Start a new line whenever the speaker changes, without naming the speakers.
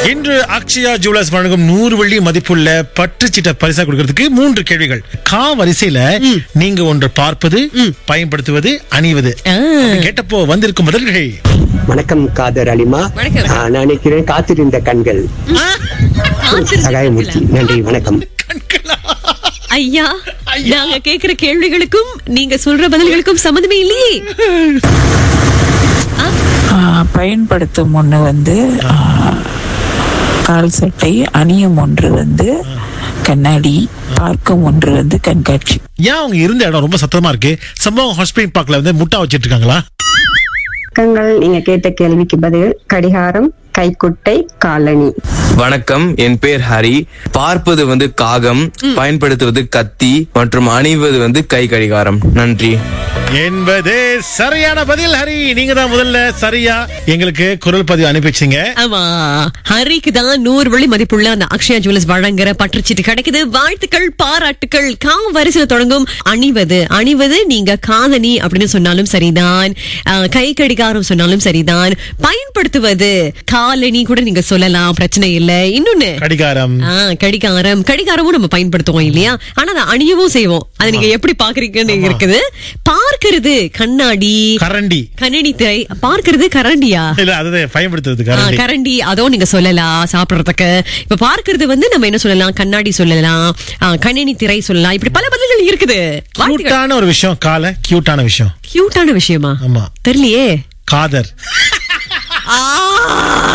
இன்று அக்ஷயா ஜுவல்லர்ஸ் வழங்கும் நூறு வெள்ளி மதிப்புள்ள பற்றுச்சீட்டை பரிசா கொடுக்கறதுக்கு மூன்று கேள்விகள் கா வரிசையில நீங்க ஒன்று பார்ப்பது பயன்படுத்துவது அணிவது அப்படி கேட்டப்போ வந்திருக்கும் பதில்கள்
வணக்கம் காதர் அலிமா
வணக்கம்.
ஆ, நான் நினைக்கிறேன் காத்திருந்த கண்கள் சகாயமூர்த்தி நன்றி வணக்கம்
கண்களா?
ஐயா நாங்க கேக்குற கேள்விகளுக்கும் நீங்க சொல்ற பதில்களுக்கும் சம்மந்தமே இல்லையே
ஆ, பயன்படுத்தும் ஒன்று வந்து ஆ, கால் சட்டை அணியும் ஒன்று வந்து கண்ணாடி பார்க்கும் ஒன்று வந்து கண்காட்சி
ஏன் அவங்க இருந்த இடம் ரொம்ப சத்தமா இருக்கு சம்பவம் ஹாஸ்பிட்டல் பார்க்ல வந்து முட்டா வச்சிட்டு இருக்காங்களா
வணக்கங்கள் நீங்க கேட்ட கேள்விக்கு பதில் கடிகாரம் கைக்குட்டை காலணி
வணக்கம் என் பேர் ஹரி பார்ப்பது வந்து காகம் பயன்படுத்துவது கத்தி மற்றும் அணிவது வந்து கை கடிகாரம் நன்றி
என்பது சரியான பதில் ஹரி நீங்க தான் முதல்ல சரியா எங்களுக்கு குரல் பதிவு அனுப்பிச்சிங்க
ஆமா ஹரிக்கு தான் நூறு வழி மதிப்புள்ள அந்த அக்ஷயா ஜுவல்லர்ஸ் வழங்குற பற்றுச்சீட்டு கிடைக்குது வாழ்த்துக்கள் பாராட்டுக்கள் கா வரிசையில் தொடங்கும் அணிவது அணிவது நீங்க காதணி அப்படின்னு சொன்னாலும் சரிதான் ஆஹ், கை கடிகாரம் சொன்னாலும் சரிதான் பயன்படுத்துவது காலணி கூட நீங்க சொல்லலாம் பிரச்சனை இல்ல இன்னொன்னு
கடிகாரம்
ஆ, கடிகாரம் கடிகாரமும் நம்ம பயன்படுத்துவோம் இல்லையா ஆனா அதை அணியவும் செய்வோம் அது நீங்க எப்படி பாக்குறீங்கன்னு இருக்குது பார்க்கிறது கண்ணாடி
கரண்டி
கண்ணாடி திரை பார்க்கிறது கரண்டியா
இல்ல அதுதான் பயன்படுத்துறது
ஆ,
கரண்டி
கரண்டி அதோ நீங்க சொல்லலாம் சாப்பிடுறதுக்கு இப்ப பார்க்கிறது வந்து நம்ம என்ன சொல்லலாம் கண்ணாடி சொல்லலாம் ஆ, கணினி திரை சொல்லலாம் இப்படி பல பதில்கள் இருக்குது
கியூட்டான ஒரு விஷயம் கால கியூட்டான விஷயம்
கியூட்டான விஷயமா
ஆமா
தெரியலையே
காதர்
ஆ